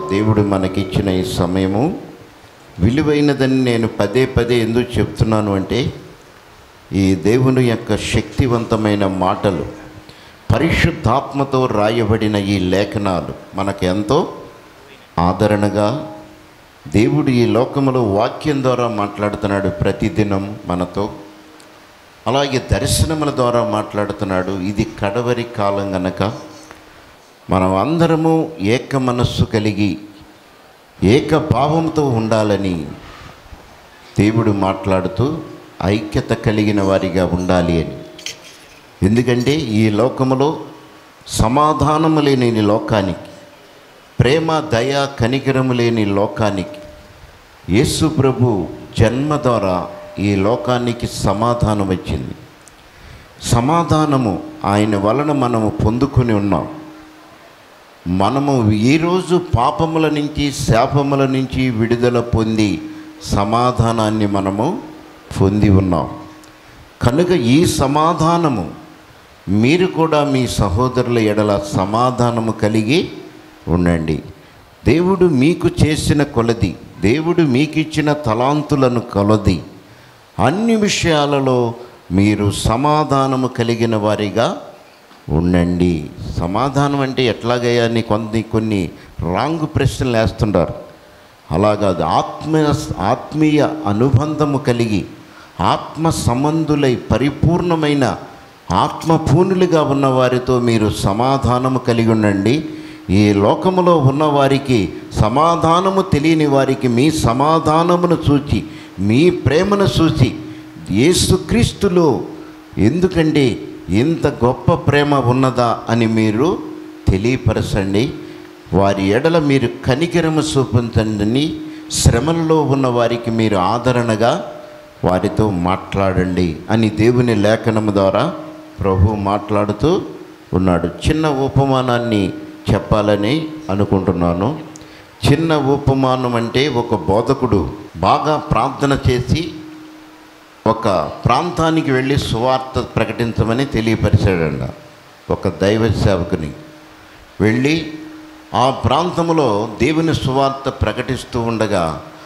దేవుడు మనకిచ్చిన ఈ సమయము విలువైనదని నేను పదే పదే ఎందుకు చెప్తున్నాను అంటే ఈ దేవుని యొక్క శక్తివంతమైన మాటలు పరిశుద్ధాత్మతో రాయబడిన ఈ లేఖనాలు మనకు ఎంతో ఆదరణగా దేవుడు ఈ లోకములో వాక్యం ద్వారా మాట్లాడుతున్నాడు ప్రతిదినం మనతో అలాగే దర్శనముల ద్వారా మాట్లాడుతున్నాడు ఇది కడవరి కాలం గనక మనం అందరము ఏక మనస్సు కలిగి ఏక భావంతో ఉండాలని దేవుడు మాట్లాడుతూ ఐక్యత కలిగిన వారిగా ఉండాలి అని ఎందుకంటే ఈ లోకములో సమాధానము లేని ఈ లోకానికి ప్రేమ దయ కనికరము లేని లోకానికి యేసు ప్రభు జన్మ ద్వారా ఈ లోకానికి సమాధానం వచ్చింది సమాధానము ఆయన వలన మనము పొందుకొని ఉన్నాం మనము ఈరోజు పాపముల నుంచి శాపముల నుంచి విడుదల పొంది సమాధానాన్ని మనము పొంది ఉన్నాం కనుక ఈ సమాధానము మీరు కూడా మీ సహోదరుల ఎడల సమాధానము కలిగి ఉండండి దేవుడు మీకు చేసిన కొలది దేవుడు మీకు ఇచ్చిన తలాంతులను కొలది అన్ని విషయాలలో మీరు సమాధానము కలిగిన వారిగా ఉండండి సమాధానం అంటే ఎట్లాగయ్యా అని కొన్ని కొన్ని రాంగ్ ప్రశ్నలు వేస్తుంటారు అలాగా ఆత్మ ఆత్మీయ అనుబంధము కలిగి ఆత్మ సంబంధులై పరిపూర్ణమైన ఆత్మపూర్ణులుగా ఉన్న వారితో మీరు సమాధానము కలిగి ఉండండి ఈ లోకములో ఉన్న వారికి సమాధానము తెలియని వారికి మీ సమాధానమును చూచి మీ ప్రేమను చూసి యేసుక్రీస్తులో ఎందుకంటే ఇంత గొప్ప ప్రేమ ఉన్నదా అని మీరు తెలియపరచండి వారి ఎడల మీరు కనికరము చూపించండి శ్రమల్లో ఉన్న వారికి మీరు ఆదరణగా వారితో మాట్లాడండి అని దేవుని లేఖనము ద్వారా ప్రభు మాట్లాడుతూ ఉన్నాడు చిన్న ఉపమానాన్ని చెప్పాలని అనుకుంటున్నాను చిన్న ఉపమానం అంటే ఒక బోధకుడు బాగా ప్రార్థన చేసి ఒక ప్రాంతానికి వెళ్ళి సువార్త ప్రకటించమని తెలియపరిచాడంట ఒక దైవ సేవకుని వెళ్ళి ఆ ప్రాంతంలో దేవుని సువార్త ప్రకటిస్తూ ఉండగా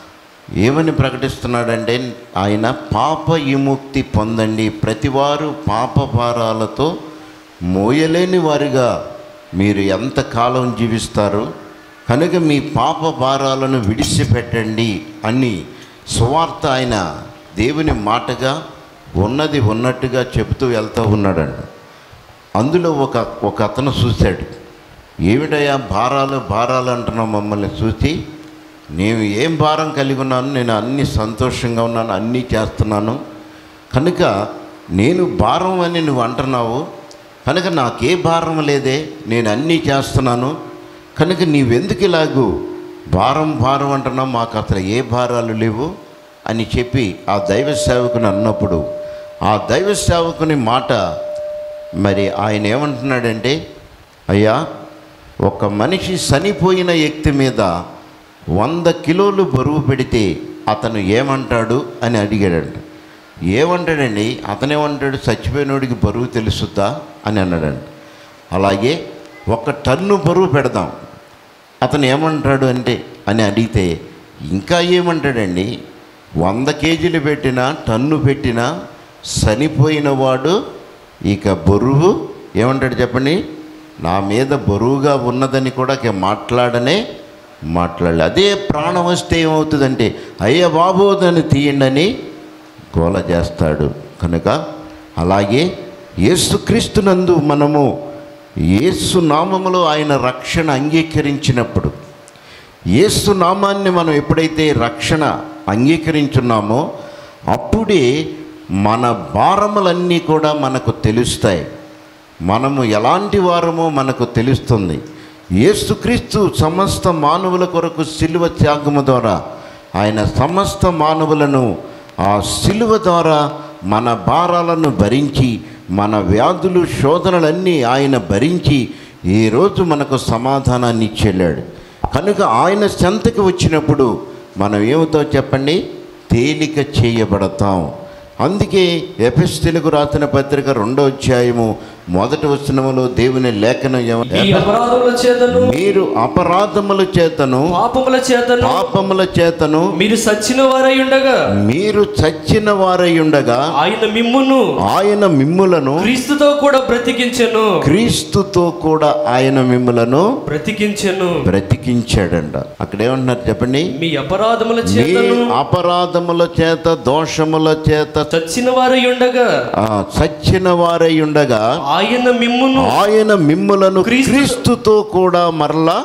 ఏమని ప్రకటిస్తున్నాడంటే ఆయన పాప విముక్తి పొందండి ప్రతివారు పాప భారాలతో మోయలేని వారిగా మీరు ఎంతకాలం జీవిస్తారు కనుక మీ పాప భారాలను విడిచిపెట్టండి అని సువార్త ఆయన దేవుని మాటగా ఉన్నది ఉన్నట్టుగా చెబుతూ వెళ్తూ ఉన్నాడంట అందులో ఒక ఒక అతను చూశాడు ఏమిటయ్యా భారాలు భారాలు అంటున్నావు మమ్మల్ని చూసి నేను ఏం భారం కలిగి ఉన్నాను నేను అన్ని సంతోషంగా ఉన్నాను అన్నీ చేస్తున్నాను కనుక నేను భారం అని నువ్వు అంటున్నావు కనుక నాకే భారం లేదే నేను అన్నీ చేస్తున్నాను కనుక నీవెందుకు ఇలాగూ భారం భారం అంటున్నావు మాకు అసలు ఏ భారాలు లేవు అని చెప్పి ఆ దైవ సేవకుని అన్నప్పుడు ఆ దైవ సేవకుని మాట మరి ఆయన ఏమంటున్నాడంటే అయ్యా ఒక మనిషి చనిపోయిన వ్యక్తి మీద వంద కిలోలు బరువు పెడితే అతను ఏమంటాడు అని అడిగాడంట ఏమంటాడండి అతనేమంటాడు చచ్చిపోయినోడికి బరువు తెలుసుద్దా అని అన్నాడంట అలాగే ఒక టన్ను బరువు పెడదాం అతను ఏమంటాడు అంటే అని అడిగితే ఇంకా ఏమంటాడండి వంద కేజీలు పెట్టినా టన్ను పెట్టినా చనిపోయిన వాడు ఇక బరువు ఏమంటాడు చెప్పండి నా మీద బరువుగా ఉన్నదని కూడా ఇక మాట్లాడనే మాట్లాడలే అదే ప్రాణం వస్తే ఏమవుతుందంటే అయ్య బాబు దాన్ని తీయండి అని గోల చేస్తాడు కనుక అలాగే యేసుక్రీస్తునందు మనము యేసు నామములో ఆయన రక్షణ అంగీకరించినప్పుడు యేసు నామాన్ని మనం ఎప్పుడైతే రక్షణ అంగీకరించున్నామో అప్పుడే మన భారములన్నీ కూడా మనకు తెలుస్తాయి మనము ఎలాంటి వారమో మనకు తెలుస్తుంది యేసుక్రీస్తు సమస్త మానవుల కొరకు సిలువ త్యాగము ద్వారా ఆయన సమస్త మానవులను ఆ సిలువ ద్వారా మన భారాలను భరించి మన వ్యాధులు శోధనలన్నీ ఆయన భరించి ఈరోజు మనకు సమాధానాన్ని ఇచ్చెళ్ళాడు కనుక ఆయన చెంతకు వచ్చినప్పుడు మనం ఏమవుతాం చెప్పండి తేలిక చేయబడతాం అందుకే ఎపిస్తెలకు రాసిన పత్రిక రెండో అధ్యాయము మొదటి వచనములో దేవుని లేఖనం ఈ ఏమ- అపరాధముల చేతను మీరు అపరాధముల చేతను పాపముల చేతను పాపముల చేతను మీరు సచ్చిన వారై ఉండగా మీరు చచ్చిన వారై ఉండగా ఆయన మిమ్మును ఆయన మిమ్ములను క్రీస్తుతో కూడా బ్రతికించెను క్రీస్తుతో కూడా ఆయన మిమ్ములను బ్రతికించెను బ్రతికించాడంట అక్కడ ఏమంటున్నారు చెప్పండి మీ అపరాధముల మీ చేతను అపరాధముల చేత దోషముల చేత చచ్చిన వారై ఉండగా ఆ, చచ్చిన వారై ఉండగా ఆయన మిమ్మును ఆయన మిమ్ములను క్రీస్తు- క్రీస్తుతో కూడా మరలా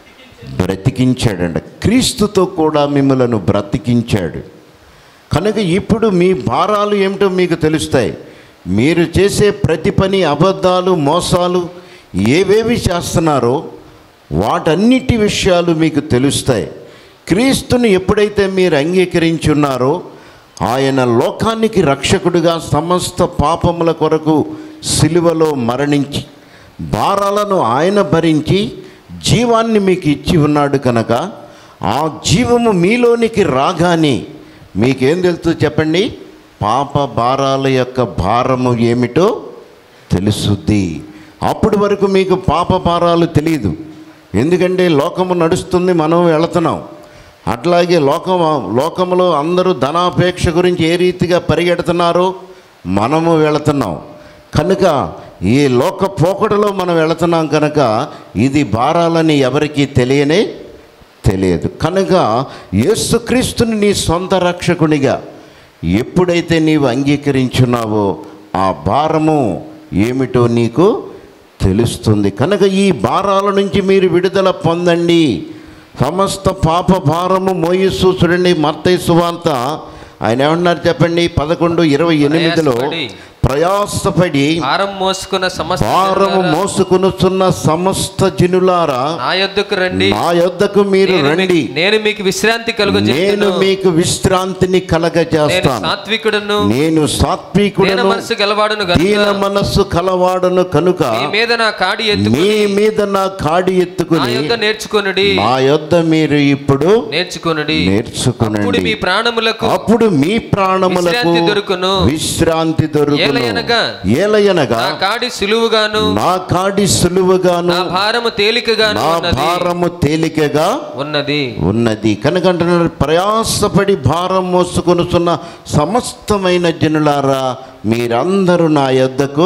బ్రతికించాడంట క్రీస్తుతో కూడా మిమ్మలను బ్రతికించాడు కనుక ఇప్పుడు మీ భారాలు ఏమిటో మీకు తెలుస్తాయి మీరు చేసే ప్రతి పని అబద్ధాలు మోసాలు ఏవేవి చేస్తున్నారో వాటన్నిటి విషయాలు మీకు తెలుస్తాయి క్రీస్తుని ఎప్పుడైతే మీరు అంగీకరించున్నారో ఆయన లోకానికి రక్షకుడిగా సమస్త పాపముల కొరకు సిలువలో మరణించి భారాలను ఆయన భరించి జీవాన్ని మీకు ఇచ్చి ఉన్నాడు కనుక ఆ జీవము మీలోనికి రాగానే మీకేం తెలుసు చెప్పండి పాప భారాల యొక్క భారము ఏమిటో తెలుసుద్ది అప్పటి వరకు మీకు పాప భారాలు తెలియదు ఎందుకంటే లోకము నడుస్తుంది మనం వెళుతున్నాం అట్లాగే లోకం లోకములో అందరూ ధనాపేక్ష గురించి ఏ రీతిగా పరిగెడుతున్నారో మనము వెళుతున్నాం కనుక ఈ లోక పోకడలో మనం వెళుతున్నాం కనుక ఇది భారాలని ఎవరికీ తెలియనే తెలియదు కనుక యేసుక్రీస్తుని నీ సొంత రక్షకునిగా ఎప్పుడైతే నీవు అంగీకరించున్నావో ఆ భారము ఏమిటో నీకు తెలుస్తుంది కనుక ఈ భారాల నుంచి మీరు విడుదల పొందండి సమస్త పాప భారము మోయిస్తూ చూడండి మత్తయి సువార్త ఆయన ఏమన్నారు చెప్పండి పదకొండు ఇరవై ఎనిమిదిలో ప్రయాసపడి భారం మోసుకున్న సమస్త భారము జనులారా, మోసుకొనుచున్న సమస్త జనులారా నా యొద్దకు రండి నా యొద్దకు మీరు నేను రండి మీకు- నేను మీకు విశ్రాంతి కలుగు నేను మీకు విశ్రాంతిని నేను కలగజేస్తాను సాత్వికుడును నేను నేను సాత్వికుడను మనసు గలవాడును దీన గనుక మనస్సు కలవాడను కనుక మీ మీద నా కాడి మీ ఎత్తుకుని మీద నా కాడి నా ఎత్తుకుని యొద్ద నేర్చుకొనుడి నా యొద్ద మీరు ఇప్పుడు నేర్చుకొనుడి అప్పుడు నేర్చుకునండి మీ ప్రాణములకు అప్పుడు మీ ప్రాణములకు విశ్రాంతి దొరుకును. విశ్రాంతి దొరుకును ఏలయనగా ఏలయనగా నా కాడి సులువుగాను నా కాడి సులువుగాను నా భారము తేలికగాను నా ఉన్నది భారము తేలికగా ఉన్నది ఉన్నది కనుక అంటున్నారు ప్రయాసపడి భారం మోసుకొనుతున్న సమస్తమైన జనులారా మీరందరూ నా యొద్దకు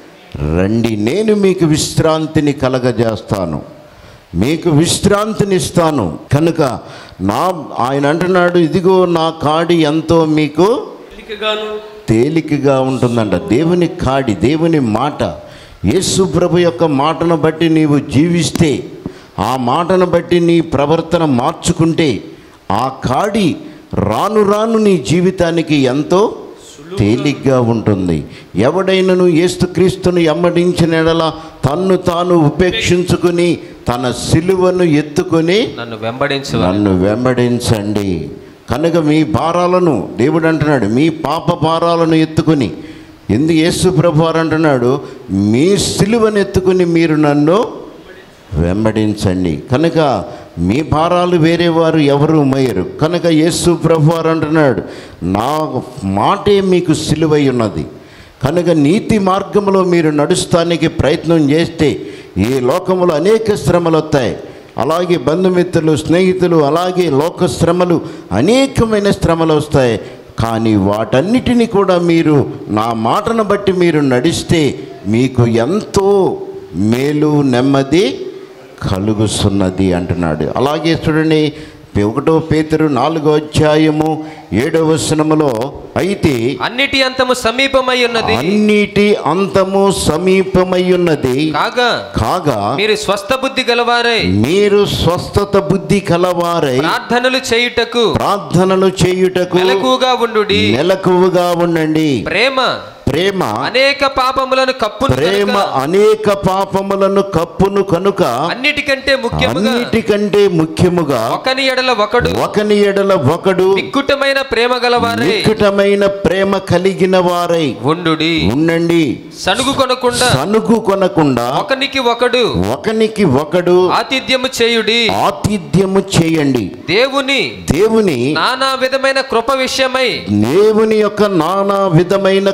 రండి నేను మీకు విశ్రాంతిని కలగజేస్తాను మీకు విశ్రాంతిని ఇస్తాను కనుక నా ఆయన అంటున్నాడు ఇదిగో నా కాడి ఎంతో మీకు తేలికగాను తేలికగా ఉంటుందంట దేవుని కాడి దేవుని మాట యేసు ప్రభు యొక్క మాటను బట్టి నీవు జీవిస్తే ఆ మాటను బట్టి నీ ప్రవర్తన మార్చుకుంటే ఆ కాడి రాను రాను నీ జీవితానికి ఎంతో తేలిగ్గా ఉంటుంది ఎవడైనను యేసుక్రీస్తును ఎమ్మడించిన ఎడల తన్ను తాను ఉపేక్షించుకుని తన సిలువను ఎత్తుకొని నన్ను వెంబడించు నన్ను వెంబడించండి కనుక మీ భారాలను దేవుడు అంటున్నాడు మీ పాప భారాలను ఎత్తుకుని ఎందుకు యేసు ప్రభు వారు అంటున్నాడు మీ సిలువను ఎత్తుకుని మీరు నన్ను వెంబడించండి కనుక మీ భారాలు వేరే వారు ఎవరు మోయరు కనుక యేసు ప్రభు వారు అంటున్నాడు నా మాటే మీకు సిలువై ఉన్నది కనుక నీతి మార్గంలో మీరు నడుస్తానికి ప్రయత్నం చేస్తే ఈ లోకములో అనేక శ్రమలు వస్తాయి అలాగే బంధుమిత్రులు స్నేహితులు అలాగే లోక శ్రమలు అనేకమైన శ్రమలు వస్తాయి కానీ వాటన్నిటిని కూడా మీరు నా మాటను బట్టి మీరు నడిస్తే మీకు ఎంతో మేలు నెమ్మది కలుగుతున్నది అంటున్నాడు అలాగే చూడండి ఒకటో పేతురు నాలుగో అధ్యాయము ఏడవ వచనములో అయితే అన్నిటి అంతము సమీపమై ఉన్నది అన్నిటి అంతము సమీపమై ఉన్నది కాగా కాగా మీరు స్వస్థ బుద్ధి గలవారై మీరు స్వస్థత బుద్ధి కలవారై ప్రార్థనలు చేయుటకు ప్రార్థనలు చేయుటకు మెలకుగా ఉండుడి మెలకువగా ఉండండి ప్రేమ ప్రేమ అనేక పాపములను కప్పును ప్రేమ కనుక అనేక పాపములను కప్పును కనుక అన్నిటికంటే ముఖ్యముగా అన్నిటికంటే ముఖ్యముగా ఒకని ఎడల ఒకడు ఒకని ఎడల ఒకడు నిక్కుటమైన ప్రేమ గలవారై నిక్కుటమైన ప్రేమ కలిగిన వారై ఉండుడి ఉండండి సనుగు కొనకుండా సనుగు కొనకుండా ఒకనికి ఒకడు ఒకనికి ఒకడు ఆతిథ్యము చేయుడి ఆతిథ్యము చేయండి దేవుని దేవుని నానా విధమైన కృప విషయమై దేవుని యొక్క నానా విధమైన కృప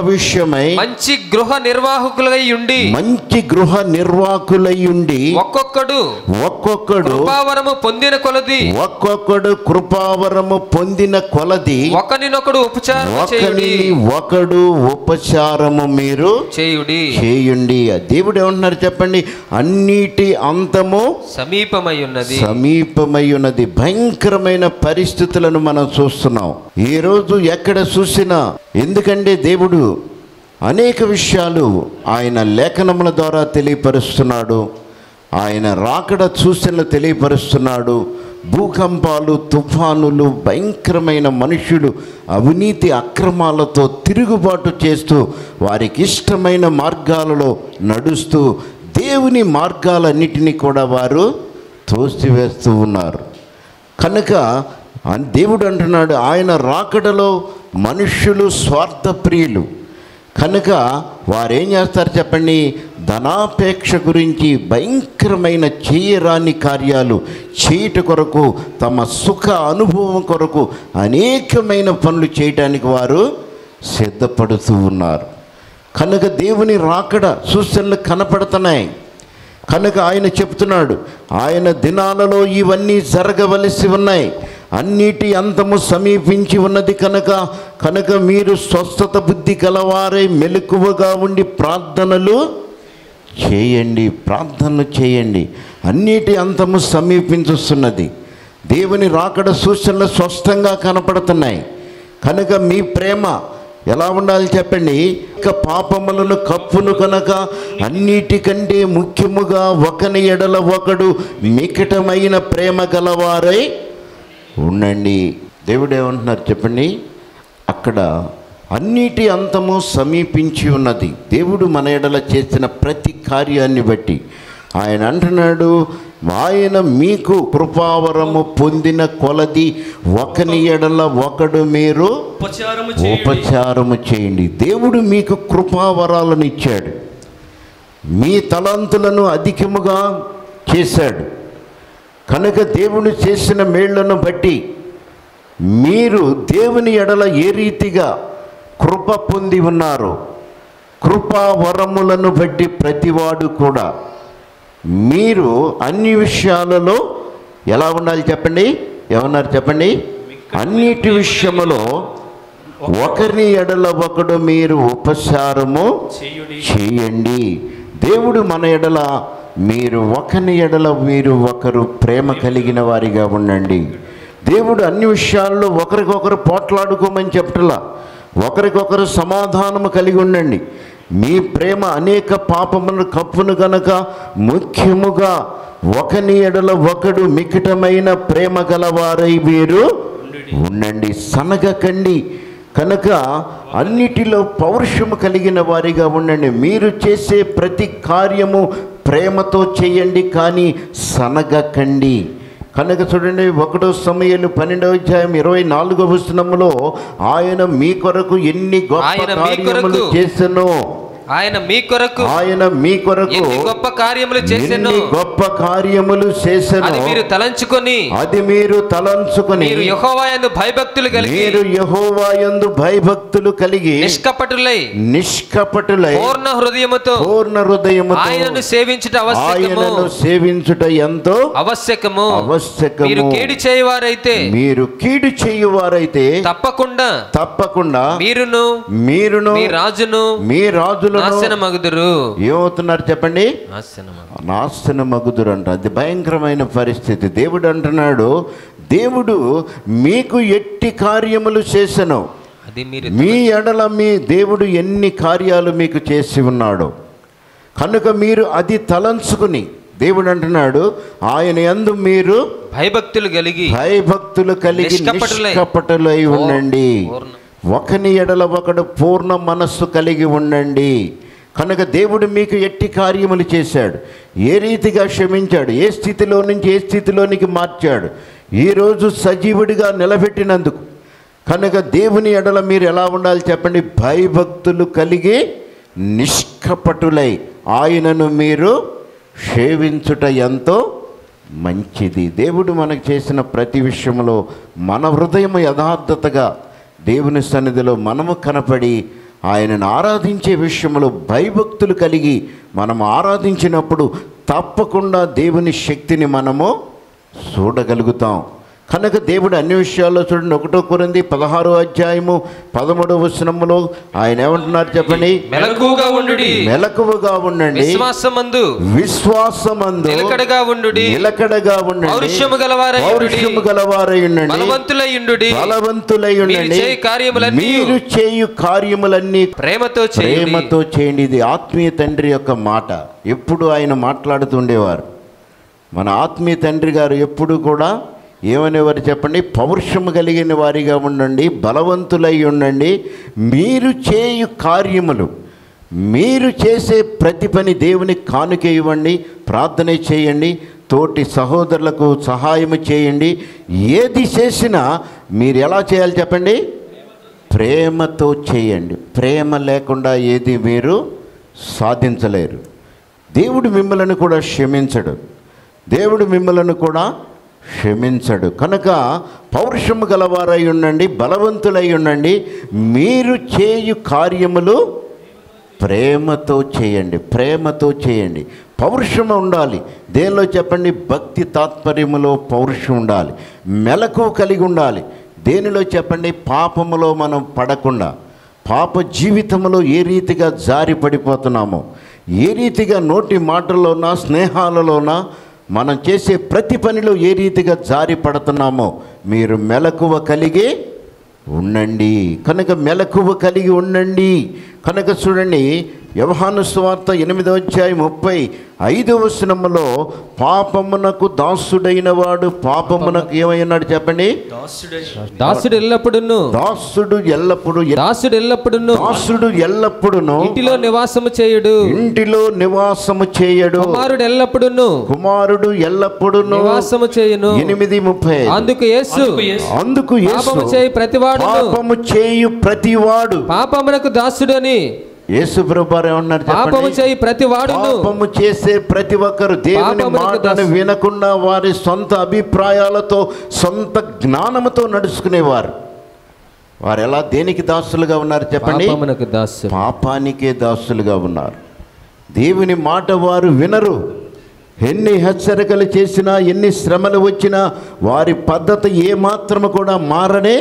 విషయమై మంచి గృహ నిర్వాహకులై ఉండి మంచి గృహ నిర్వాహకులై ఉండి ఒక్కొక్కడు ఒక్కొక్కడు కృపావరము పొందిన కొలది ఒక్కొక్కడు కృపావరము పొందిన కొలది ఒకరినొకడు ఉపచారం చేయుడి ఒకరిని ఒకడు ఉపచారము మీరు చేయుడి చేయండి దేవుడు ఏమంటున్నారు చెప్పండి అన్నిటి అంతము సమీపమై ఉన్నది సమీపమై ఉన్నది భయంకరమైన పరిస్థితులను మనం చూస్తున్నాం ఈ రోజు ఎక్కడ చూసినా ఎందుకంటే దేవుడు అనేక విషయాలు ఆయన లేఖనముల ద్వారా తెలియపరుస్తున్నాడు ఆయన రాకడ సూచనలు తెలియపరుస్తున్నాడు భూకంపాలు తుఫానులు భయంకరమైన మనుషులు అవినీతి అక్రమాలతో తిరుగుబాటు చేస్తూ వారికి ఇష్టమైన మార్గాలలో నడుస్తూ దేవుని మార్గాలన్నిటినీ కూడా వారు తోసివేస్తూ ఉన్నారు కనుక అన్- దేవుడు అంటున్నాడు ఆయన రాకడలో మనుష్యులు స్వార్థప్రియులు కనుక వారేం చేస్తారు చెప్పండి ధనాపేక్ష గురించి భయంకరమైన చేయరాని కార్యాలు చేయుట కొరకు తమ సుఖ అనుభవం కొరకు అనేకమైన పనులు చేయటానికి వారు సిద్ధపడుతూ ఉన్నారు కనుక దేవుని రాకడ సూచనలు కనపడుతున్నాయి కనుక ఆయన చెప్తున్నాడు ఆయన దినాలలో ఇవన్నీ జరగవలసి ఉన్నాయి అన్నిటి అంతము సమీపించి ఉన్నది కనుక కనుక మీరు స్వస్థత బుద్ధి కలవారై మెలకువగా ఉండి ప్రార్థనలు చేయండి ప్రార్థనలు చేయండి అన్నిటి అంతము సమీపించుస్తున్నది దేవుని రాకడ సూచనలు స్పష్టంగా కనపడుతున్నాయి కనుక మీ ప్రేమ ఎలా ఉండాలి చెప్పండి ఇక పాపములను కప్పును కనుక అన్నిటికంటే ముఖ్యముగా ఒకని ఎడల ఒకడు మికటమైన ప్రేమ గలవారై ఉండండి దేవుడు ఏమంటున్నారు చెప్పండి అక్కడ అన్నిటి అంతము సమీపించి ఉన్నది దేవుడు మన ఎడల చేసిన ప్రతి కార్యాన్ని బట్టి ఆయన అంటున్నాడు ఆయన మీకు కృపావరము పొందిన కొలది ఒకని ఎడల ఒకడు మీరు ఉపచారము చేయుడి ఉపచారము చేయండి దేవుడు మీకు కృపావరాలను ఇచ్చాడు మీ తలంతులను అధికముగా చేశాడు కనుక దేవుడు చేసిన మేళ్లను బట్టి మీరు దేవుని ఎడల ఏ రీతిగా కృప పొంది ఉన్నారు కృపా వరములను బట్టి ప్రతివాడు కూడా మీరు అన్ని విషయాలలో ఎలా ఉండాలి చెప్పండి ఏమన్నారు చెప్పండి అన్నిటి విషయములో ఒకరిని ఎడల ఒకడు మీరు ఉపచారము చేయుడి చేయండి దేవుడు మన ఎడల మీరు ఒకని ఎడల మీరు ఒకరు ప్రేమ కలిగిన వారిగా ఉండండి దేవుడు అన్ని విషయాల్లో ఒకరికొకరు పోట్లాడుకోమని చెప్పటలా ఒకరికొకరు సమాధానము కలిగి ఉండండి మీ ప్రేమ అనేక పాపములను కప్పును గనక ముఖ్యముగా ఒకని ఎడల ఒకడు మికటమైన ప్రేమ గలవారై మీరు ఉండండి సనగకండి కనుక అన్నిటిలో పౌరుషము కలిగిన వారిగా ఉండండి మీరు చేసే ప్రతి కార్యము ప్రేమతో చేయండి కానీ సనగకండి కనుక చూడండి ఒకటో సమయాలు పన్నెండవ అధ్యాయం ఇరవై నాలుగవ వచనములో ఆయన మీ కొరకు ఎన్ని గొప్ప ఆయన మీ కార్యములు కొరకు చేసెనో ఆయన మీ కొరకు ఆయన మీ కొరకు ఎన్ని గొప్ప కార్యములు చేసెను ఎన్ని గొప్ప కార్యములు చేసెనో అది మీరు తలంచుకొని అది మీరు తలంచుకొని మీరు యెహోవాయందు భయభక్తులు కలిగి మీరు యహోవాయందు భయభక్తులు కలిగి నిష్కపటులై నిష్కపటులై పూర్ణ హృదయముతో పూర్ణ హృదయముతో ఆయనను సేవించుట అవశ్యకము ఆయనను సేవించుట ఎంతో అవశ్యకము మీరు అవశ్యకము కేడి చేయవారైతే మీరు కీడు చేయువారైతే తప్పకుండా తప్పకుండా మీరును మీరును మీ రాజును మీ రాజులను నాశనమగుదురు ఏమవుతున్నారు చెప్పండి నాశనమగు నాశనమగుదురు అంట అది భయంకరమైన పరిస్థితి దేవుడు అంటున్నాడు దేవుడు మీకు ఎట్టి కార్యములు చేసెను అది మీరు మీ ఎడల మీ దేవుడు ఎన్ని కార్యాలు మీకు చేసి ఉన్నాడు కనుక మీరు అది తలంచుకుని దేవుడు అంటున్నాడు ఆయన యందు మీరు భయభక్తులు కలిగి భయభక్తులు కలిగి నిష్కపటులై. నిష్కపటులై ఉండండి పూర్ణ. ఒకని ఎడల ఒకడు పూర్ణ మనస్సు కలిగి ఉండండి కనుక దేవుడు మీకు ఎట్టి కార్యములు చేశాడు ఏ రీతిగా క్షమించాడు ఏ స్థితిలో నుంచి ఏ స్థితిలోనికి మార్చాడు ఈరోజు సజీవుడిగా నిలబెట్టినందుకు కనుక దేవుని ఎడల మీరు ఎలా ఉండాలి చెప్పండి భయభక్తులు కలిగి నిష్కపటులై ఆయనను మీరు సేవించుట ఎంతో మంచిది దేవుడు మనకు చేసిన ప్రతి విషయంలో మన హృదయం యథార్థతగా దేవుని సన్నిధిలో మనము కనపడి ఆయనను ఆరాధించే విషయంలో భయభక్తులు కలిగి మనం ఆరాధించినప్పుడు తప్పకుండా దేవుని శక్తిని మనము చూడగలుగుతాం కనుక దేవుడు అన్ని విషయాల్లో చూడండి ఒకటో కొరింది పదహారో అధ్యాయము పదమూడవ వచనములో ఆయన ఏమంటున్నారు చెప్పండి మెలకుగా ఉండు మెలకువగా ఉండండి విశ్వాసమందు విశ్వాసమందు నిలకడగా ఉండు నిలకడగా ఉండండి పౌరుషము గలవారై ఉండుడి. పౌరుషము గలవారై ఉండండి బలవంతులై ఉండు బలవంతులై ఉండండి చేయు కార్యములన్నీ మీరు చేయు కార్యములన్నీ ప్రేమతో చేయండి ప్రేమతో చేయండి ఇది ఆత్మీయ తండ్రి యొక్క మాట ఎప్పుడు ఆయన మాట్లాడుతుండేవారు మన ఆత్మీయ తండ్రి గారు ఎప్పుడు కూడా ఏమనేవారు చెప్పండి పౌరుషము కలిగిన వారిగా ఉండండి బలవంతులై ఉండండి మీరు చేయు కార్యములు మీరు చేసే ప్రతి పని దేవునికి కానుక ఇవ్వండి ప్రార్థన చేయండి తోటి సహోదరులకు సహాయం చేయండి ఏది చేసినా మీరు ఎలా చేయాలి చెప్పండి ప్రేమతో చేయండి ప్రేమ లేకుండా ఏది మీరు సాధించలేరు దేవుడు మిమ్మల్ని కూడా క్షమించడు దేవుడు మిమ్మల్ని కూడా క్షమించడు కనుక పౌరుషము గలవారై ఉండండి బలవంతులై ఉండండి మీరు చేయు కార్యములు ప్రేమతో చేయండి ప్రేమతో చేయండి పౌరుషం ఉండాలి దేనిలో చెప్పండి భక్తి తాత్పర్యములో పౌరుషం ఉండాలి మెలకు కలిగి ఉండాలి దేనిలో చెప్పండి పాపములో మనం పడకుండా పాప జీవితంలో ఏ రీతిగా జారి పడిపోతున్నామో ఏ రీతిగా నోటి మాటల్లోనా స్నేహాలలోనా మనం చేసే ప్రతి పనిలో ఏ రీతిగా జారి పడుతున్నామో మీరు మెలకువ కలిగి ఉండండి కనుక మెలకువ కలిగి ఉండండి కనుక చూడండి వ్యవహాను స్వార్త ఎనిమిదవ అధ్యాయం ముప్పై ఐదవ వచనములో పాపమునకు దాసుడైన వాడు పాపమునకు ఏమైనాడు చెప్పండి దాసుడై దాసుడు ఎల్లప్పుడును దాసుడు ఎల్లప్పుడు దాసుడు ఎల్లప్పుడును దాసుడు ఎల్లప్పుడును ఇంటిలో నివాసము చేయుడు ఇంటిలో నివాసము చేయడు కుమారుడు ఎల్లప్పుడును కుమారుడు ఎల్లప్పుడును నివాసము చేయును ఎనిమిది ముప్పై ఐదు. అందుకు యేసు అందుకు యేసు, అందుకు యేసు పాపము చేయి ప్రతివాడును పాపము చేయు ప్రతివాడు పాపమునకు దాసుడని యేసు ప్రభువారు ఏమన్నారు పాపము చెప్పండి చేయి ప్రతివాడును పాపము చేసే ప్రతి ఒక్కరు దేవుని పాపమునకు మాటను దాసు- వినకుండా వారి సొంత అభిప్రాయాలతో సొంత జ్ఞానముతో నడుచుకునేవారు వారు ఎలా దేనికి దాసులుగా ఉన్నారు చెప్పండి పాపమునకు దాసుడు పాపానికే దాసులుగా ఉన్నారు దేవుని మాట వారు వినరు ఎన్ని హెచ్చరికలు చేసినా ఎన్ని శ్రమలు వచ్చినా వారి పద్ధతి ఏమాత్రము కూడా మారనే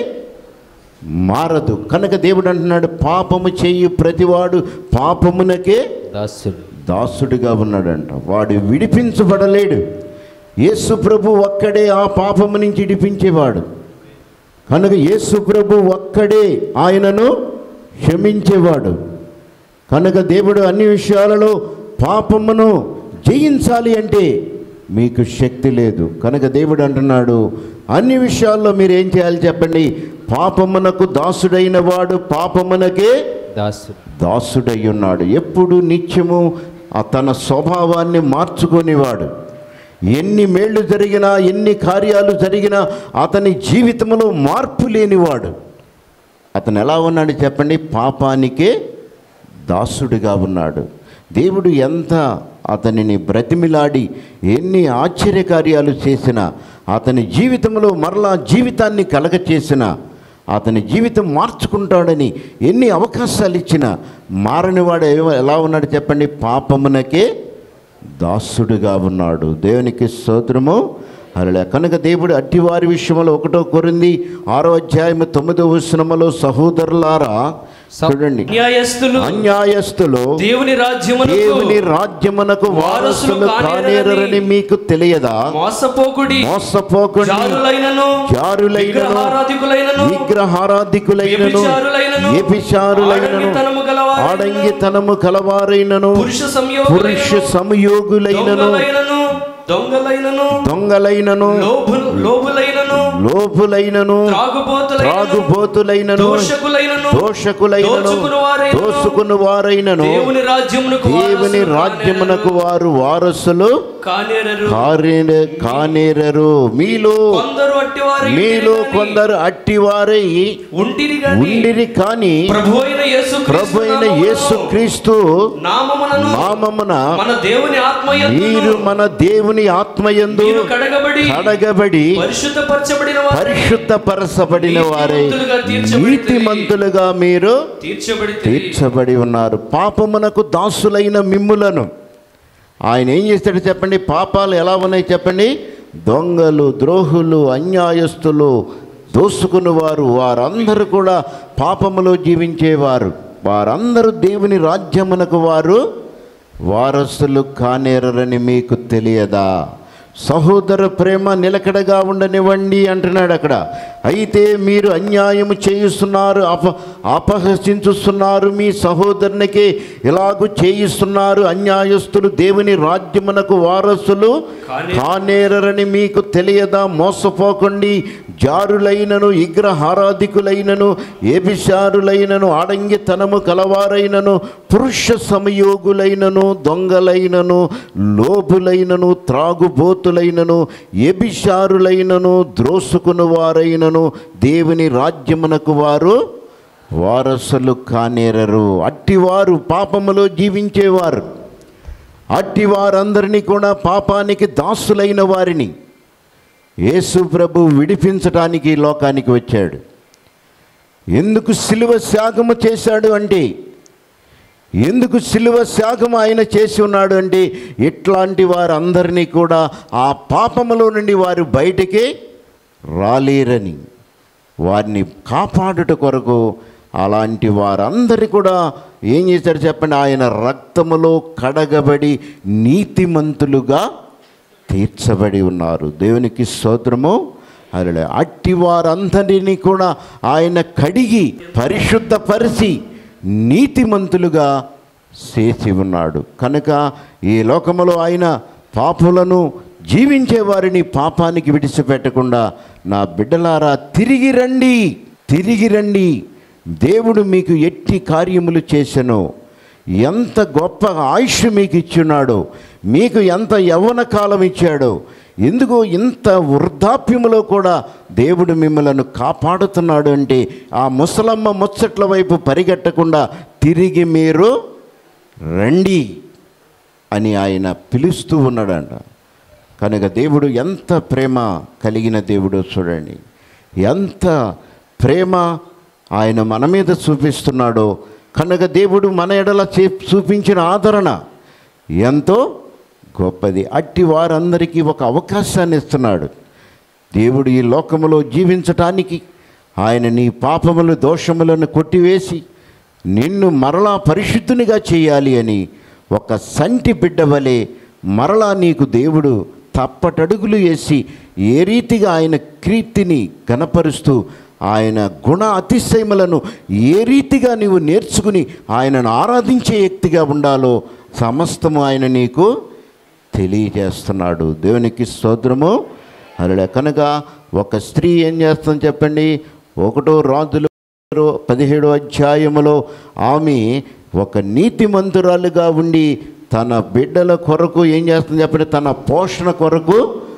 మారదు కనుక దేవుడు అంటున్నాడు పాపము చేయు ప్రతివాడు పాపమునకే దాసుడు దాసుడిగా ఉన్నాడంట వాడు విడిపించబడలేడు యేసు ప్రభు ఒక్కడే ఆ పాపము నుంచి విడిపించేవాడు కనుక యేసు ప్రభు ఒక్కడే ఆయనను క్షమించేవాడు కనుక దేవుడు అన్ని విషయాలలో పాపమును జయించాలి అంటే మీకు శక్తి లేదు కనుక దేవుడు అంటున్నాడు అన్ని విషయాల్లో మీరు ఏం చేయాలి చెప్పండి పాపమునకు దాసుడైన వాడు పాపమునకే దాసుడు దాసుడై ఉన్నాడు ఎప్పుడు నిత్యము ఆ తన స్వభావాన్ని మార్చుకునేవాడు ఎన్ని మేళ్ళు జరిగినా ఎన్ని కార్యాలు జరిగినా అతని జీవితంలో మార్పు లేనివాడు అతను ఎలా ఉన్నాడు చెప్పండి పాపానికే దాసుడిగా ఉన్నాడు దేవుడు ఎంత అతనిని బ్రతిమిలాడి ఎన్ని ఆశ్చర్యకార్యాలు చేసినా అతని జీవితంలో మరలా జీవితాన్ని కలగ చేసినా అతని జీవితం మార్చుకుంటాడని ఎన్ని అవకాశాలు ఇచ్చినా మారనివాడు ఏ- ఎలా ఉన్నాడు చెప్పండి పాపమునకే దాసుడుగా ఉన్నాడు దేవునికి స్తోత్రము అలా కనుక దేవుడు అట్టివారి విషయంలో ఒకటో కొరింది ఆరో అధ్యాయము తొమ్మిదో వచనములో సహోదరులారా చూడండి న్యాయస్థులు అన్యాయస్తులు దేవుని రాజ్యమునకు దేవుని రాజ్యమునకు వారసులు కానేరని మీకు తెలియదా మోసపోకుడి మోసపోకుండా జారులైనను జారులైనను విగ్రహారాధికులైనను విగ్రహారాధికులైనను వ్యభిచారులైనను, వ్యభిచారులైనను ఆడంగితనము గలవారైనను, ఆడంగితనము కలవారైనను పురుష పురుష సంయోగులైనను సంయోగులైనను దొంగలైనను దొంగలైనను దొంగలైనను లోబు లోబులైనను లోపులైనను త్రాగుబోతులైనను త్రాగుబోతులైనను దోషకులైనను దోషకులైనను దోచుకునివారైనను, దోసుకుని వారైనను దేవుని రాజ్యమునకు దేవుని వారసులు రాజ్యమునకు కానేరరు. వారు వారసులు కానేరరు కారే కానేరరు మీలో కొందరు అట్టివారు మీలో కొందరు అట్టివారై ఉంటిరి గాని ఉండిరి కాని ప్రభు అయిన యేసు ప్రభు అయిన యేసు క్రీస్తు నామమునను నామమున మన దేవుని ఆత్మయందును మీరు మన దేవుని ఆత్మయందు మీరు కడగబడి కడగబడి పరిశుద్ధపరచబడి తీర్చబడిన వారు పరిశుద్ధపరచబడిన వారే నీతిమంతులుగా తీర్చబడితిరి. నీతిమంతులుగా మీరు తీర్చబడి తీర్చబడి ఉన్నారు పాపమునకు దాసులైన మిమ్ములను ఆయన ఏం చేస్తాడు చెప్పండి పాపాలు ఎలా ఉన్నాయి చెప్పండి దొంగలు ద్రోహులు అన్యాయస్తులు దోసుకుని వారు వారందరూ కూడా పాపములో జీవించేవారు వారందరూ దేవుని రాజ్యమునకు వారు వారసులు కానేరని మీకు తెలియదా సహోదర ప్రేమ నిలకడగా ఉండనివ్వండి అంటున్నాడు అక్కడ అయితే మీరు అన్యాయము చేయిస్తున్నారు అప అపహసించుస్తున్నారు మీ సహోదరునికి ఇలాగూ చేయిస్తున్నారు అన్యాయస్తులు దేవుని రాజ్యమునకు వారసులు కానేరని మీకు తెలియదా మోసపోకండి జారులైనను విగ్రహారాధికులైనను ఏభిషారులైనను ఆడంగితనము కలవారైనను పురుష సమయోగులైనను దొంగలైనను లోబులైనను త్రాగుబోతులైనను ఎబిషారులైనను ద్రోసుకుని వారైనను దేవుని రాజ్యమునకు వారు వారసులు కానేరరు అట్టివారు పాపములో జీవించేవారు అట్టి వారందరినీ కూడా పాపానికి దాసులైన వారిని యేసు ప్రభు విడిపించటానికి ఈ లోకానికి వచ్చాడు ఎందుకు సిలువ త్యాగము చేశాడు అంటే ఎందుకు సిలువ త్యాగం ఆయన చేసి ఉన్నాడు అంటే ఇట్లాంటి వారందరినీ కూడా ఆ పాపములో నుండి వారు బయటికి రాలేరని వారిని కాపాడుట కొరకు అలాంటి వారందరి కూడా ఏం చేశారు చెప్పండి ఆయన రక్తములో కడగబడి నీతిమంతులుగా తీర్చబడి ఉన్నారు దేవునికి స్తోత్రము అలా అట్టి వారందరినీ కూడా ఆయన కడిగి పరిశుద్ధపరిచి నీతిమంతులుగా చేసి ఉన్నాడు కనుక ఈ లోకములో ఆయన పాపులను జీవించే వారిని పాపానికి విడిచిపెట్టకుండా నా బిడ్డలారా తిరిగి రండి తిరిగి రండి దేవుడు మీకు ఎట్టి కార్యములు చేసెను ఎంత గొప్ప ఆయుష్ మీకు ఇచ్చున్నాడో మీకు ఎంత యవ్వన కాలం ఇచ్చాడో ఎందుకు ఇంత వృద్ధాప్యములో కూడా దేవుడు మిమ్మలను కాపాడుతున్నాడు అంటే ఆ ముసలమ్మ ముచ్చట్ల వైపు పరిగెట్టకుండా తిరిగి మీరు రండి అని ఆయన పిలుస్తూ ఉన్నాడంట కనుక దేవుడు ఎంత ప్రేమ కలిగిన దేవుడో చూడండి ఎంత ప్రేమ ఆయన మన మీద చూపిస్తున్నాడో కనుక దేవుడు మన ఎడల చే- చూపించిన ఆదరణ ఎంతో గొప్పది అట్టి వారందరికీ ఒక అవకాశాన్ని ఇస్తున్నాడు దేవుడు ఈ లోకములో జీవించటానికి ఆయన నీ పాపములు దోషములను కొట్టివేసి నిన్ను మరలా పరిశుద్ధునిగా చేయాలి అని ఒక సంటి బిడ్డ వలె మరలా నీకు దేవుడు తప్పటడుగులు వేసి ఏ రీతిగా ఆయన కీర్తిని గనపరుస్తూ ఆయన గుణ అతిశయములను ఏ రీతిగా నీవు నేర్చుకుని ఆయనను ఆరాధించే వ్యక్తిగా ఉండాలో సమస్తము ఆయన నీకు తెలియజేస్తున్నాడు దేవునికి స్తోత్రము అలా కనుక ఒక స్త్రీ ఏం చేస్తుంది చెప్పండి ఒకటో రాజులు పదిహేడో అధ్యాయములో ఆమె ఒక నీతిమంతురాలుగా ఉండి తన బిడ్డల కొరకు ఏం చేస్తుంది చెప్పండి తన పోషణ కొరకు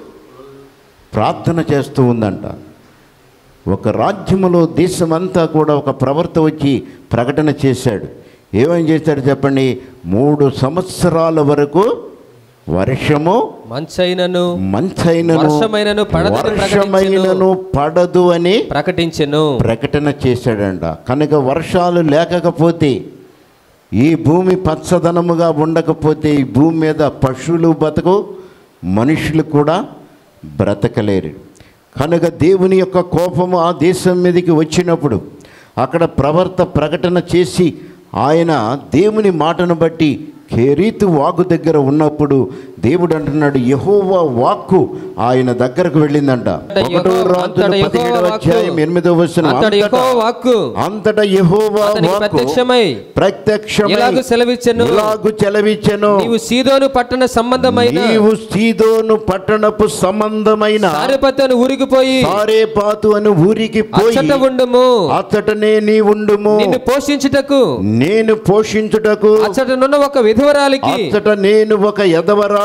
ప్రార్థన చేస్తూ ఉందంట ఒక రాజ్యములో దేశమంతా కూడా ఒక ప్రవర్త వచ్చి ప్రకటన చేశాడు ఏమేం చేశాడు చెప్పండి మూడు సంవత్సరాల వరకు వర్షము మంచైనను మంచైనను వర్షమైనను పడదని వర్షమైనను పడదు అని ప్రకటించెను ప్రకటన చేశాడంట కనుక వర్షాలు లేకపోతే ఈ భూమి పచ్చదనముగా ఉండకపోతే ఈ భూమి మీద పశువులు బతకు మనుషులు కూడా బ్రతకలేరు కనుక దేవుని యొక్క కోపము ఆ దేశం మీదకి వచ్చినప్పుడు అక్కడ ప్రవర్త ప్రకటన చేసి ఆయన దేవుని మాటను బట్టి కేరీతు వాగు దగ్గర ఉన్నప్పుడు దేవుడు అంటున్నాడు యహోవా వాక్కు ఆయన దగ్గరకు వెళ్ళిందంట ఒకటో రాజుల అంతటా యెహోవా పదిహేడవ వాక్కు, అధ్యాయం ఎనిమిదవ వచనం అంతటి యెహోవా వాక్కు అంతటా యెహోవా అతనికి వాక్కు ప్రత్యక్షమై ప్రత్యక్షమై ఇలాగు సెలవిచ్చెను ఇలాగు చెలవిచ్చెను నీవు సీదోను పట్టణ సంబంధమైన నీవు సీదోను పట్టణపు సంబంధమైన సారెపతను ఊరికిపోయి సారేపాతు అని ఊరికి పోయి అచ్చట ఉండుము అచ్చటనే నీ ఉండుము నిన్ను పోషించుటకు నేను పోషించుటకు అచ్చటనున్న ఒక విధవరాలికి అచ్చట నేను ఒక ఎదవరాలికి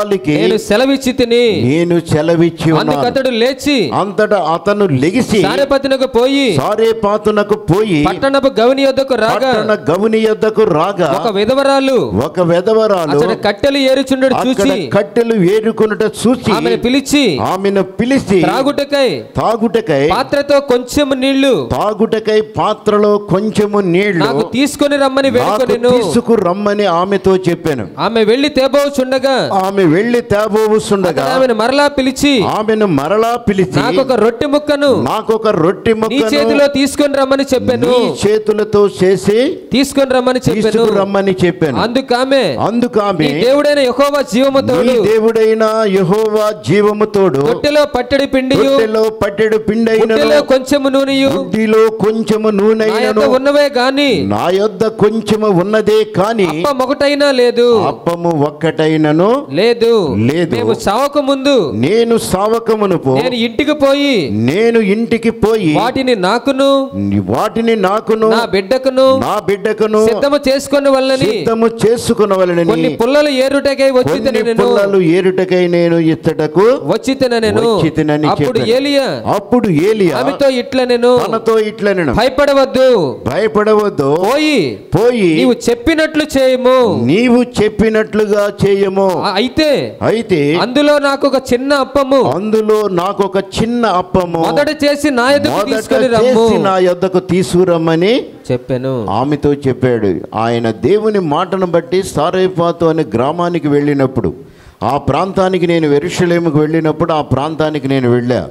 వినటానికి నేను సెలవిచ్చి తిని నేను చెలవిచ్చి ఉన్నాను అందుకతడు లేచి అంతటా అతను లెగిసి సారెపతినకు పోయి సారేపాతునకు పోయి పట్టణపు గవిని యొద్దకు రాగా పట్టణ గవుని యొద్దకు రాగా ఒక విధవరాలు ఒక వెధవరాలు అతడు కట్టెలు ఏరుచుండడు అక్కడ చూచి కట్టెలు ఏరుకున్నట చూసి ఆమెను పిలిచి ఆమెను పిలిచి త్రాగుటకై తాగుటకై పాత్రతో కొంచెం నీళ్లు తాగుటకై పాత్రలో కొంచెము నీళ్లు నాకు తీసుకొని రమ్మని నాకు వేడుకొనెను తీసుకు రమ్మని ఆమెతో చెప్పాను ఆమె వెళ్లి తేబోచుండగా ఆమె వెళ్లి తేబోవుస్తుండగా ఆమెను మరలా పిలిచి ఆమెను మరలా పిలిచి నాకొక రొట్టె ముక్కను నాకొక రొట్టె నీ ముక్కను చేతిలో తీసుకొని రమ్మని చెప్పాను నీ చేతులతో చేసి తీసుకొని రమ్మని చెప్పాను తీసుకు రమ్మని చెప్పాను అందుకు ఆమె అందుకు నీ ఆమె దేవుడైన యెహోవా జీవముతోడు నీ దేవుడైన యెహోవా జీవము తోడు రొట్టెలో పట్టడి పిండియు రొట్టెలో పట్టెడు పిండైనను బుట్టెలో కొంచెము నూనెయు బుడ్డిలో కొంచెము నా నూనెైనను యొద్ద ఉన్నవే గాని నా యొద్ద కొంచెము ఉన్నదే కాని అప్పం ఒకటైనా లేదు అప్పము ఒక్కటైనను లేదు లేదు. మేము చావక ముందు నేను సావకమునుపు నేను ఇంటికి పోయి నేను ఇంటికి పోయి వాటిని నాకును వాటిని నాకును నా బిడ్డకును నా బిడ్డకును సిద్ధము చేసుకొని వల్లని సిద్ధము చేసుకునవలనని కొన్ని పుల్లలు ఏరుటకై వచ్చి కొన్ని నేను పుల్లలు ఏరుటకై నేను ఇచ్చటకు వచ్చి నేను వచ్చి తినని అప్పుడు చెప్పాను. ఏలియా అప్పుడు ఏలియా ఆమెతో ఇట్లా నేను తనతో ఇట్లా నేను భయపడవద్దు భయపడవద్దు పోయి పోయి నీవు చెప్పినట్లు చేయము నీవు చెప్పినట్లుగా చేయము ఆ- అయితే అయితే అందులో నాకు ఒక చిన్న అప్పము అందులో నాకు ఒక చిన్న అప్పము మొదట చేసి నా ఎదుగు మొదట తీసుకొని రమ్ము చేసి నా యొద్దకు తీసుకురమ్మని చెప్పాను ఆమెతో చెప్పాడు ఆయన దేవుని మాటను బట్టి సారైపాతు అనే గ్రామానికి వెళ్ళినప్పుడు ఆ ప్రాంతానికి నేను వెరుషలేముకు వెళ్ళినప్పుడు ఆ ప్రాంతానికి నేను వెళ్ళా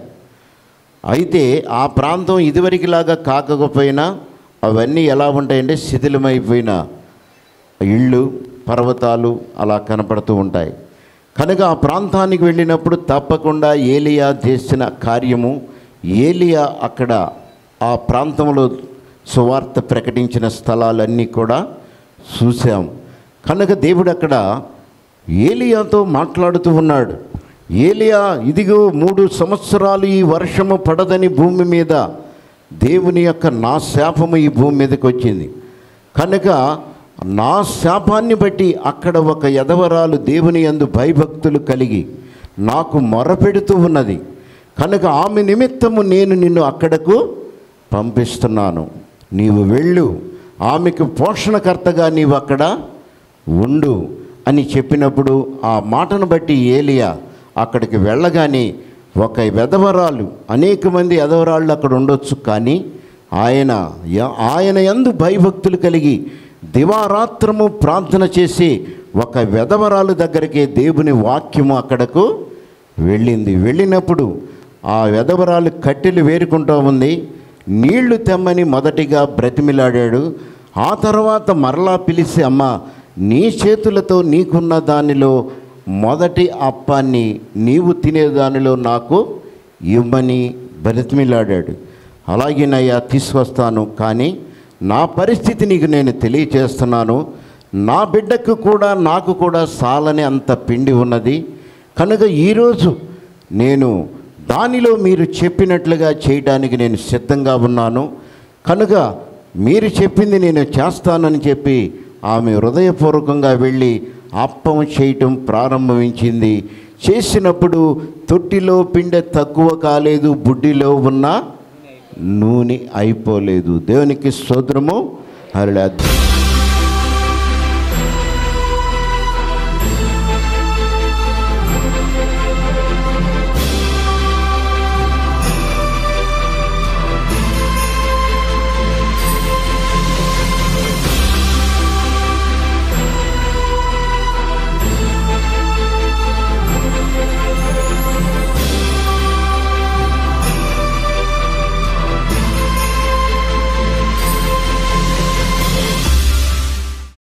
అయితే ఆ ప్రాంతం ఇదివరకులాగా కాకపోయినా అవన్నీ ఎలా ఉంటాయంటే శిథిలమైపోయిన ఇళ్ళు పర్వతాలు అలా కనపడుతూ ఉంటాయి కనుక ఆ ప్రాంతానికి వెళ్ళినప్పుడు తప్పకుండా ఏలియా చేసిన కార్యము ఏలియా అక్కడ ఆ ప్రాంతంలో సువార్త ప్రకటించిన స్థలాలన్నీ కూడా చూసాం కనుక దేవుడు అక్కడ ఏలియాతో మాట్లాడుతూ ఉన్నాడు ఏలియా ఇదిగో మూడు సంవత్సరాలు ఈ వర్షము పడదని భూమి మీద దేవుని యొక్క నా శాపము ఈ భూమి మీదకి వచ్చింది కనుక నా శాపాన్ని బట్టి అక్కడ ఒక యదవరాలు దేవుని యందు భయభక్తులు కలిగి నాకు మొరపెడుతూ ఉన్నది కనుక ఆమె నిమిత్తము నేను నిన్ను అక్కడకు పంపిస్తున్నాను నీవు వెళ్ళు ఆమెకు పోషణకర్తగా నీవు అక్కడ ఉండు అని చెప్పినప్పుడు ఆ మాటను బట్టి ఏలియా అక్కడికి వెళ్ళగానే ఒక వెధవరాలు అనేక మంది ఎదవరాళ్ళు అక్కడ ఉండొచ్చు కానీ ఆయన య- ఆయన యందు భయభక్తులు కలిగి దివారాత్రము ప్రార్థన చేసి ఒక వెధవరాలు దగ్గరికి దేవుని వాక్యము అక్కడకు వెళ్ళింది వెళ్ళినప్పుడు ఆ వెధవరాలు కట్టెలు వేరుకుంటూ ఉంది నీళ్లు తెమ్మని మొదటిగా బ్రతిమిలాడాడు ఆ తర్వాత మరలా పిలిచి అమ్మ నీ చేతులతో నీకున్న దానిలో మొదటి అప్పాన్ని నీవు తినే దానిలో నాకు ఇవ్వమని బ్రతిమిలాడాడు అలాగేనయ్యా తీసుకొస్తాను కానీ నా పరిస్థితి నీకు నేను తెలియచేస్తున్నాను నా బిడ్డకు కూడా నాకు కూడా సాలని అంత పిండి ఉన్నది కనుక ఈరోజు నేను దానిలో మీరు చెప్పినట్లుగా చేయడానికి నేను సిద్ధంగా ఉన్నాను కనుక మీరు చెప్పింది నేను చేస్తానని చెప్పి ఆమె హృదయపూర్వకంగా వెళ్ళి అప్పం చేయటం ప్రారంభించింది చేసినప్పుడు తొట్టిలో పిండె తక్కువ కాలేదు బుడ్డిలో ఉన్న నూనె అయిపోలేదు దేవునికి స్తోత్రము హరిడా